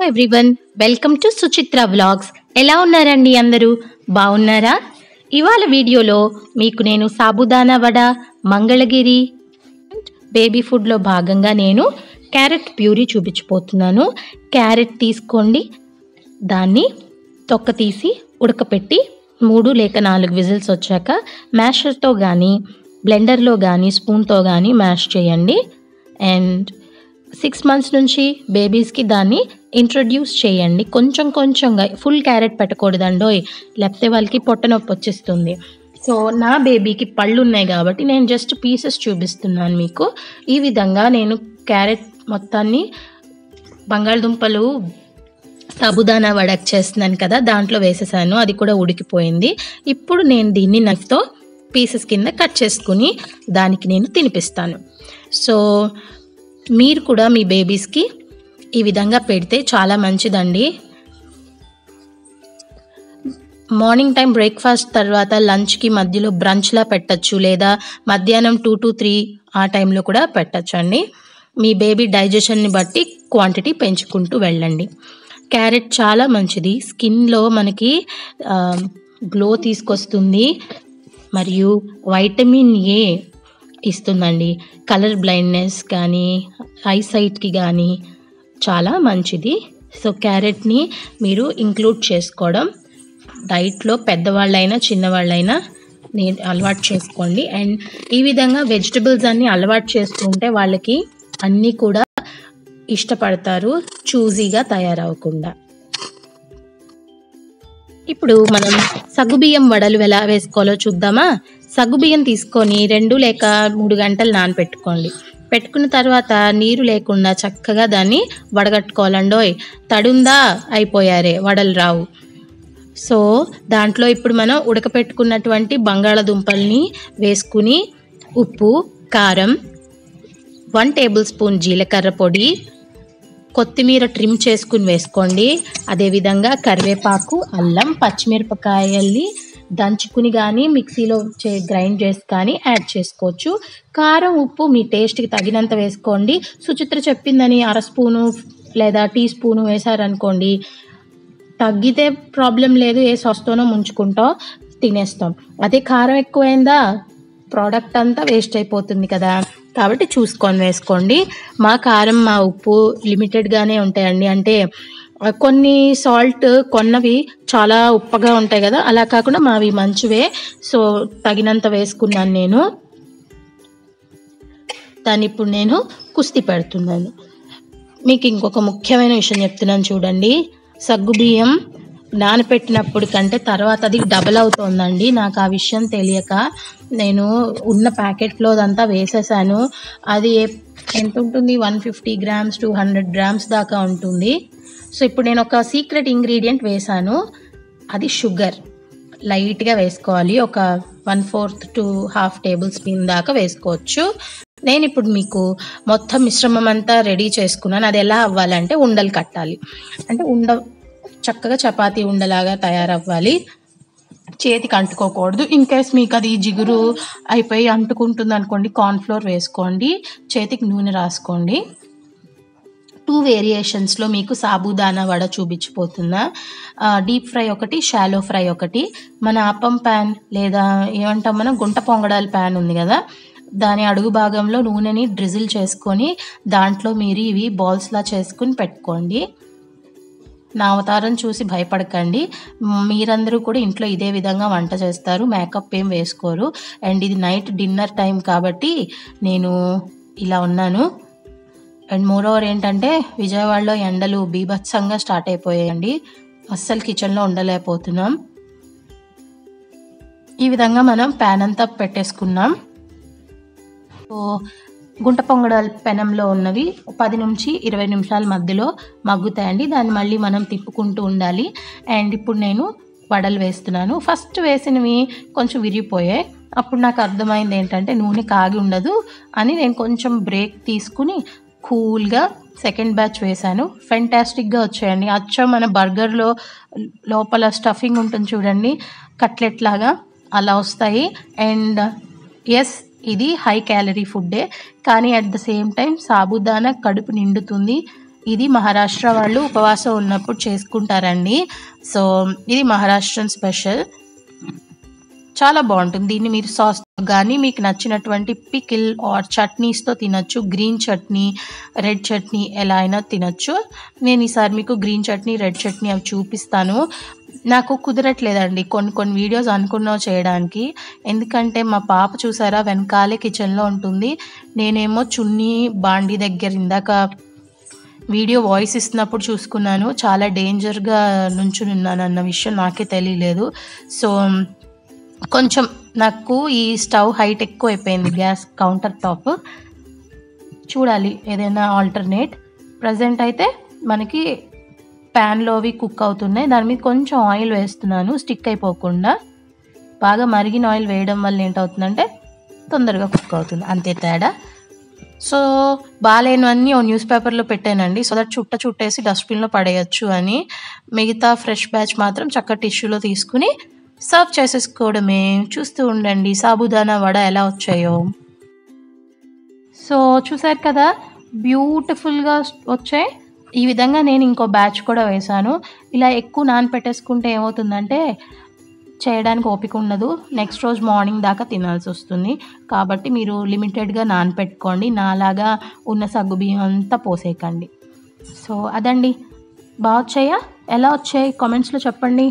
everyone welcome to Suchitra vlogs ఎలా ఉన్నారండి అందరూ బాగున్నారా ఇవాళ వీడియోలో మీకు నేను సాబుదానా వడ మంగళగిరి బేబీ ఫుడ్లో భాగంగా నేను క్యారెట్ ప్యూరీ చూపించిపోతున్నాను క్యారెట్ తీసుకోండి దాన్ని తొక్క తీసి ఉడకపెట్టి మూడు లేక నాలుగు విజిల్స్ వచ్చాక మ్యాషర్తో కానీ బ్లెండర్లో కానీ స్పూన్తో కానీ మ్యాష్ చేయండి అండ్ సిక్స్ మంత్స్ నుంచి బేబీస్కి దాన్ని ఇంట్రొడ్యూస్ చేయండి కొంచెం కొంచెంగా ఫుల్ క్యారెట్ పెట్టకూడదండోయ్ లేకపోతే వాళ్ళకి పొట్ట నొప్పి వచ్చేస్తుంది సో నా బేబీకి పళ్ళు ఉన్నాయి కాబట్టి నేను జస్ట్ పీసెస్ చూపిస్తున్నాను మీకు ఈ విధంగా నేను క్యారెట్ మొత్తాన్ని బంగాళదుంపలు సాబుదానా వడక్ చేస్తున్నాను కదా దాంట్లో వేసేసాను అది కూడా ఉడికిపోయింది ఇప్పుడు నేను దీన్ని నైఫ్తో పీసెస్ కింద కట్ చేసుకుని దానికి నేను తినిపిస్తాను సో మీరు కూడా మీ బేబీస్కి ఈ విధంగా పెడితే చాలా మంచిదండి మార్నింగ్ టైం బ్రేక్ఫాస్ట్ తర్వాత లంచ్కి మధ్యలో బ్రంచ్లా పెట్టచ్చు లేదా మధ్యాహ్నం టూ టు త్రీ ఆ టైంలో కూడా పెట్టచ్చు అండి మీ బేబీ డైజెషన్ని బట్టి క్వాంటిటీ పెంచుకుంటూ వెళ్ళండి క్యారెట్ చాలా మంచిది స్కిన్లో మనకి గ్లో తీసుకొస్తుంది మరియు వైటమిన్ ఏ ఇస్తుందండి కలర్ బ్లైండ్నెస్ కానీ ఐసైట్కి కానీ చాలా మంచిది సో క్యారెట్ని మీరు ఇంక్లూడ్ చేసుకోవడం డైట్లో పెద్దవాళ్ళైనా చిన్నవాళ్ళైనా నేను అలవాటు చేసుకోండి అండ్ ఈ విధంగా వెజిటబుల్స్ అన్నీ అలవాటు చేసుకుంటే వాళ్ళకి అన్నీ కూడా ఇష్టపడతారు చూజీగా తయారవకుండా ఇప్పుడు మనం సగ్గుబియ్యం వడలు ఎలా వేసుకోవాలో చూద్దామా సగ్గుబియ్యం తీసుకొని రెండు లేక మూడు గంటలు నానపెట్టుకోండి పెట్టుకున్న తర్వాత నీరు లేకుండా చక్కగా దాన్ని వడగట్టుకోవాలండోయ్ తడుందా అయిపోయారే వడలు రావు సో దాంట్లో ఇప్పుడు మనం ఉడకపెట్టుకున్నటువంటి బంగాళదుంపల్ని వేసుకుని ఉప్పు కారం వన్ టేబుల్ స్పూన్ జీలకర్ర పొడి కొత్తిమీర ట్రిమ్ చేసుకుని వేసుకోండి అదేవిధంగా కరివేపాకు అల్లం పచ్చిమిరపకాయల్ని దంచుకుని కానీ మిక్సీలో చే గ్రైండ్ చేసి కానీ యాడ్ చేసుకోవచ్చు కారం ఉప్పు మీ టేస్ట్కి తగినంత వేసుకోండి సుచిత్ర చెప్పిందని అర స్పూను లేదా టీ స్పూను వేశారనుకోండి తగ్గితే ప్రాబ్లం లేదు ఏ సొస్తోనో ముంచుకుంటాం తినేస్తాం అదే కారం ఎక్కువైందా ప్రోడక్ట్ అంతా వేస్ట్ అయిపోతుంది కదా కాబట్టి చూసుకొని వేసుకోండి మా కారం మా ఉప్పు లిమిటెడ్గానే ఉంటాయండి అంటే కొన్ని సాల్ట్ కొన్నవి చాలా ఉప్పగా ఉంటాయి కదా అలా కాకుండా మావి మంచివే సో తగినంత వేసుకున్నాను నేను దాన్ని ఇప్పుడు నేను కుస్తీ పెడుతున్నాను మీకు ఇంకొక ముఖ్యమైన విషయం చెప్తున్నాను చూడండి సగ్గుబియ్యం నానపెట్టినప్పుడు కంటే తర్వాత అది డబల్ అవుతోందండి నాకు ఆ విషయం తెలియక నేను ఉన్న ప్యాకెట్లో అదంతా వేసేసాను అది ఎంత ఉంటుంది one fifty grams two hundred grams దాకా ఉంటుంది సో ఇప్పుడు నేను ఒక సీక్రెట్ ఇంగ్రీడియంట్ వేసాను అది షుగర్ లైట్గా వేసుకోవాలి ఒక one fourth to half tablespoon దాకా వేసుకోవచ్చు నేను ఇప్పుడు మీకు మొత్తం మిశ్రమం అంతా రెడీ చేసుకున్నాను అది ఎలా అవ్వాలంటే ఉండలు కట్టాలి అంటే ఉండ చక్కగా చపాతీ ఉండలాగా తయారవ్వాలి చేతికి అంటుకోకూడదు ఇన్ కేస్ మీకు అది జిగురు అయిపోయి అంటుకుంటుంది అనుకోండి కార్న్ఫ్లోర్ వేసుకోండి చేతికి నూనె రాసుకోండి టూ వేరియేషన్స్లో మీకు సాబుదానా వడ చూపించిపోతున్నా డీప్ ఫ్రై ఒకటి షాలో ఫ్రై ఒకటి మన అప్పం ప్యాన్ లేదా ఏమంటాం మనం గుంట పొంగడాల ప్యాన్ ఉంది కదా దాని అడుగు భాగంలో నూనెని డ్రిజిల్ చేసుకొని దాంట్లో మీరు ఇవి బాల్స్లా చేసుకుని పెట్టుకోండి నా అవతారం చూసి భయపడకండి మీరందరూ కూడా ఇంట్లో ఇదే విధంగా వంట చేస్తారు మేకప్ ఏం వేసుకోరు అండ్ ఇది నైట్ డిన్నర్ టైం కాబట్టి నేను ఇలా ఉన్నాను అండ్ మోర్ ఓవర్ ఏంటంటే విజయవాడలో ఎండలు బీభత్సంగా స్టార్ట్ అయిపోయాయండి అస్సలు కిచెన్లో ఉండలేకపోతున్నాం ఈ విధంగా మనం ప్యాన్ అంతా పెట్టేసుకున్నాం సో గుంట పొంగడాల పెనంలో ఉన్నవి పది నుంచి ఇరవై నిమిషాల మధ్యలో మగ్గుతాయండి దాన్ని మళ్ళీ మనం తిప్పుకుంటూ ఉండాలి అండ్ ఇప్పుడు నేను వడలు వేస్తున్నాను ఫస్ట్ వేసినవి కొంచెం విరిగిపోయాయి అప్పుడు నాకు అర్థమైంది ఏంటంటే నూనె కాగి ఉండదు అని నేను కొంచెం బ్రేక్ తీసుకుని కూల్గా సెకండ్ బ్యాచ్ వేశాను ఫెంటాస్టిక్గా వచ్చాయండి అచ్చం మన బర్గర్లో లోపల స్టఫింగ్ ఉంటుంది చూడండి కట్లెట్ లాగా అలా వస్తాయి అండ్ ఎస్ ఇది హై క్యాలరీ ఫుడ్డే కానీ at the same time sabudana కడుపు నిండుతుంది ఇది మహారాష్ట్ర వాళ్ళు ఉపవాసం ఉన్నప్పుడు చేసుకుంటారండి సో ఇది మహారాష్ట్రన్ స్పెషల్ చాలా బాగుంటుంది దీన్ని మీరు సాస్ కానీ మీకు నచ్చినటువంటి పికిల్ ఆర్ చట్నీస్తో తినొచ్చు గ్రీన్ చట్నీ రెడ్ చట్నీ ఎలా అయినా తినొచ్చు నేను ఈసారి మీకు గ్రీన్ చట్నీ రెడ్ చట్నీ అవి చూపిస్తాను నాకు కుదరట్లేదండి కొన్ని కొన్ని వీడియోస్ అనుకున్నావు చేయడానికి ఎందుకంటే మా పాప చూసారా వెనకాలే కిచెన్లో ఉంటుంది నేనేమో చున్నీ బాండి దగ్గర ఇందాక వీడియో వాయిస్ ఇస్తున్నప్పుడు చూసుకున్నాను చాలా డేంజర్గా నుంచుని ఉన్నాను అన్న విషయం నాకే తెలియలేదు సో కొంచెం నాకు ఈ స్టవ్ హైట్ ఎక్కువ అయిపోయింది గ్యాస్ కౌంటర్ టాప్ చూడాలి ఏదైనా ఆల్టర్నేట్ ప్రజెంట్ అయితే మనకి ప్యాన్లో అవి కుక్ అవుతున్నాయి దాని మీద కొంచెం ఆయిల్ వేస్తున్నాను స్టిక్ అయిపోకుండా బాగా మరిగిన ఆయిల్ వేయడం వల్ల ఏంటవుతుందంటే తొందరగా కుక్ అవుతుంది అంతే తేడా సో బాగాలేనివన్నీ ఓ న్యూస్ పేపర్లో పెట్టానండి సో దట్ చుట్ట చుట్టేసి డస్ట్బిన్లో పడేయచ్చు అని మిగతా ఫ్రెష్ బ్యాచ్ మాత్రం చక్క టిష్యూలో తీసుకుని సర్వ్ చేసేసుకోవడమే చూస్తూ ఉండండి సాబుదానా వడ ఎలా వచ్చాయో సో చూసారు కదా బ్యూటిఫుల్గా వచ్చాయి ఈ విధంగా నేను ఇంకో బ్యాచ్ కూడా వేశాను ఇలా ఎక్కువ నానపెట్టేసుకుంటే ఏమవుతుందంటే చేయడానికి ఓపిక ఉండదు నెక్స్ట్ రోజు మార్నింగ్ దాకా తినాల్సి వస్తుంది కాబట్టి మీరు లిమిటెడ్గా నానపెట్టుకోండి నాలాగా ఉన్న సగ్గు బియ్యం అంతా పోసేయకండి సో అదండి బాగా వచ్చాయా ఎలా వచ్చాయి కామెంట్స్లో చెప్పండి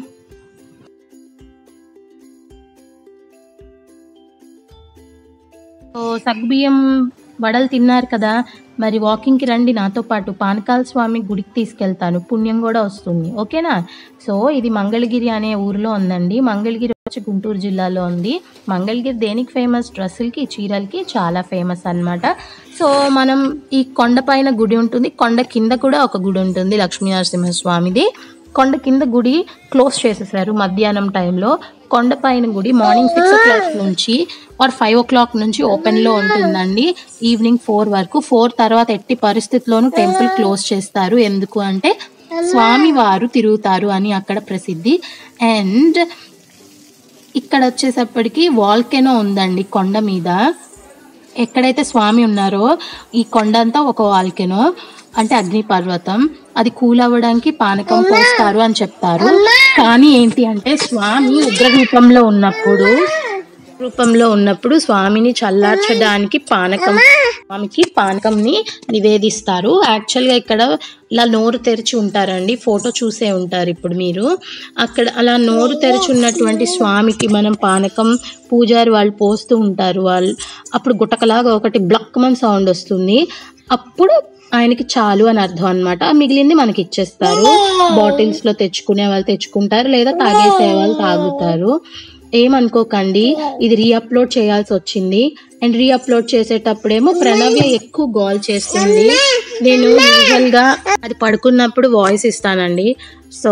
సో సగ్గుబియ్యం వడలు తిన్నారు కదా మరి వాకింగ్కి రండి నాతో పాటు పానకాల స్వామి గుడికి తీసుకెళ్తాను పుణ్యం కూడా వస్తుంది ఓకేనా సో ఇది మంగళగిరి అనే ఊరిలో ఉందండి మంగళగిరి వచ్చి గుంటూరు జిల్లాలో ఉంది మంగళగిరి దేనికి ఫేమస్ డ్రెస్సులకి చీరలకి చాలా ఫేమస్ అన్నమాట సో మనం ఈ కొండపైన గుడి ఉంటుంది కొండ కింద కూడా ఒక గుడి ఉంటుంది లక్ష్మీనరసింహస్వామిది కొండ కింద గుడి క్లోజ్ చేసేసారు మధ్యాహ్నం టైంలో కొండపైన గుడి మార్నింగ్ సిక్స్ ఓ క్లాక్ నుంచి ఆర్ ఫైవ్ ఓ క్లాక్ నుంచి ఓపెన్ లో ఉంటుందండి ఈవినింగ్ ఫోర్ వరకు ఫోర్ తర్వాత ఎట్టి పరిస్థితిలోనూ టెంపుల్ క్లోజ్ చేస్తారు ఎందుకు అంటే స్వామి వారు తిరుగుతారు అని అక్కడ ప్రసిద్ధి అండ్ ఇక్కడ వచ్చేసప్పటికి వాల్కెనో ఉందండి కొండ మీద ఎక్కడైతే స్వామి ఉన్నారో ఈ కొండ అంతా ఒక వాల్కెనో అంటే అగ్ని పర్వతం అది కూల్ అవ్వడానికి పానకం పోస్తారు అని చెప్తారు కానీ ఏంటి అంటే స్వామి ఉగ్ర రూపంలో ఉన్నప్పుడు రూపంలో ఉన్నప్పుడు స్వామిని చల్లార్చడానికి పానకం స్వామికి పానకంని నివేదిస్తారు యాక్చువల్గా ఇక్కడ ఇలా నోరు తెరిచి ఉంటారండి ఫోటో చూసే ఉంటారు ఇప్పుడు మీరు అక్కడ అలా నోరు తెరిచి ఉన్నటువంటి స్వామికి మనం పానకం పూజారి వాళ్ళు పోస్తూ ఉంటారు వాళ్ళు అప్పుడు గుటకలాగా ఒకటి బ్లక్మన్ సౌండ్ వస్తుంది అప్పుడు ఆయనకి చాలు అని అర్థం అనమాట మిగిలింది మనకి ఇచ్చేస్తారు బాటిల్స్ లో తెచ్చుకునే వాళ్ళు తెచ్చుకుంటారు లేదా తాగేసే వాళ్ళు తాగుతారు ఏమనుకోకండి ఇది రీఅప్లోడ్ చేయాల్సి వచ్చింది అండ్ రీఅప్లోడ్ చేసేటప్పుడేమో ప్రణవ్య ఎక్కువ గోల్ చేస్తుంది నేను యూజువల్ గా అది పడుకున్నప్పుడు వాయిస్ ఇస్తానండి సో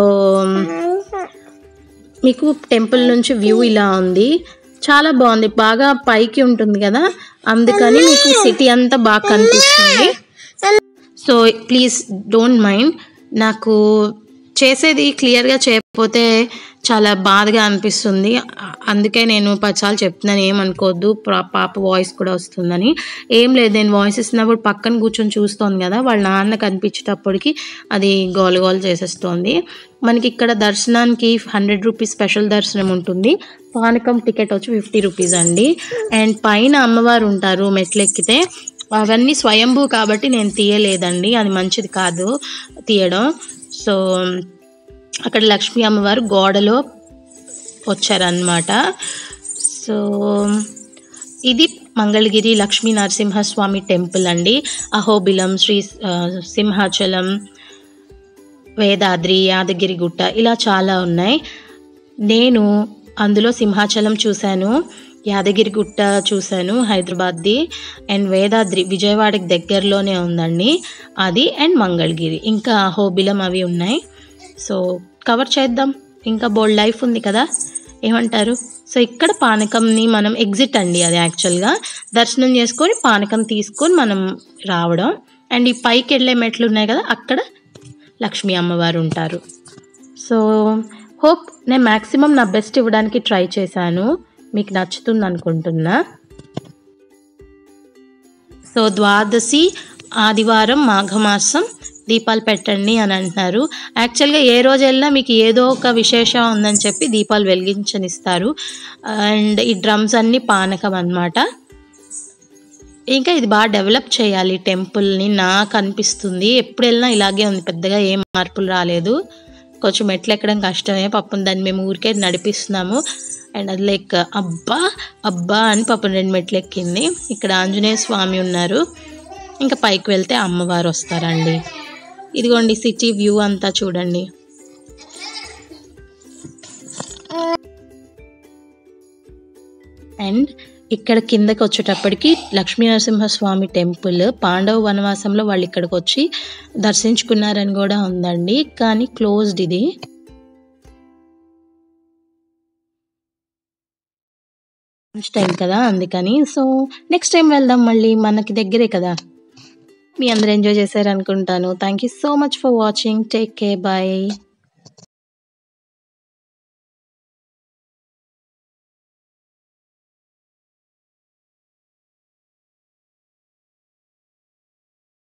మీకు టెంపుల్ నుంచి వ్యూ ఇలా ఉంది చాలా బాగుంది బాగా పైకి ఉంటుంది కదా అందుకని మీకు సిటీ అంతా బాగా కనిపిస్తుంది సో ప్లీజ్ డోంట్ మైండ్ నాకు చేసేది క్లియర్గా చేయకపోతే చాలా బాధగా అనిపిస్తుంది అ- అందుకే నేను పదిసార్లు చెప్తున్నాను ఏమనుకోవద్దు పా- పాప వాయిస్ కూడా వస్తుందని ఏం లేదు నేను వాయిస్ ఇస్తున్నప్పుడు పక్కన కూర్చొని చూస్తోంది కదా వాళ్ళ నాన్న కనిపించేటప్పటికి అది గోల గోల చేసేస్తోంది మనకి ఇక్కడ దర్శనానికి హండ్రెడ్ రూపీస్ స్పెషల్ దర్శనం ఉంటుంది పానకం టికెట్ వచ్చి ఫిఫ్టీ రూపీస్ అండి అండ్ పైన అమ్మవారు ఉంటారు మెట్లు ఎక్కితే అవన్నీ స్వయంభూ కాబట్టి నేను తీయలేదండి అది మంచిది కాదు తీయడం సో అక్కడ లక్ష్మీ అమ్మవారు గోడలో వచ్చారనమాట సో ఇది మంగళగిరి లక్ష్మీ నరసింహస్వామి టెంపుల్ అండి అహోబిలం శ్రీ ఆ, సింహాచలం వేదాద్రి యాదగిరిగుట్ట ఇలా చాలా ఉన్నాయి నేను అందులో సింహాచలం చూశాను యాదగిరిగుట్ట చూశాను హైదరాబాద్ది అండ్ వేదాద్రి విజయవాడకి దగ్గరలోనే ఉందండి అది అండ్ మంగళగిరి ఇంకా హోబిలం అవి ఉన్నాయి సో కవర్ చేద్దాం ఇంకా బోల్డ్ లైఫ్ ఉంది కదా ఏమంటారు సో ఇక్కడ పానకంని మనం ఎగ్జిట్ అండి అది యాక్చువల్గా దర్శనం చేసుకొని పానకం తీసుకొని మనం రావడం అండ్ ఈ పైకి వెళ్ళే మెట్లు ఉన్నాయి కదా అక్కడ లక్ష్మీ అమ్మవారు ఉంటారు సో హోప్ నేను మ్యాక్సిమం నా బెస్ట్ ఇవ్వడానికి ట్రై చేశాను మీకు నచ్చుతుంది అనుకుంటున్నా సో ద్వాదశి ఆదివారం మాఘమాసం దీపాలు పెట్టండి అని అంటున్నారు యాక్చువల్గా ఏ రోజు వెళ్ళినా మీకు ఏదో ఒక విశేషం ఉందని చెప్పి దీపాలు వెలిగించనిస్తారు అండ్ ఈ డ్రమ్స్ అన్నీ పానకం అన్నమాట ఇంకా ఇది బాగా డెవలప్ చేయాలి టెంపుల్ని నాకు అనిపిస్తుంది ఎప్పుడు వెళ్ళినా ఇలాగే ఉంది పెద్దగా ఏం మార్పులు రాలేదు కొంచెం మెట్లు ఎక్కడం కష్టమే పాపం దాన్ని మేము ఊరికే నడిపిస్తున్నాము అండ్ అది లైక్ అబ్బా అబ్బా అని పాపం రెండు మెట్లు ఎక్కింది ఇక్కడ ఆంజనేయ స్వామి ఉన్నారు ఇంకా పైకి వెళ్తే అమ్మవారు వస్తారండి ఇదిగోండి సిటీ వ్యూ అంతా చూడండి అండ్ ఇక్కడ కిందకి వచ్చేటప్పటికి లక్ష్మీ నరసింహస్వామి టెంపుల్ పాండవ వనవాసంలో వాళ్ళు ఇక్కడికి వచ్చి దర్శించుకున్నారని కూడా ఉందండి కానీ క్లోజ్డ్ ఇది టైం కదా అందుకని సో నెక్స్ట్ టైం వెళ్దాం మళ్ళీ మనకి దగ్గరే కదా మీ అందరూ ఎంజాయ్ చేశారు అనుకుంటాను thank you so much for watching take care bye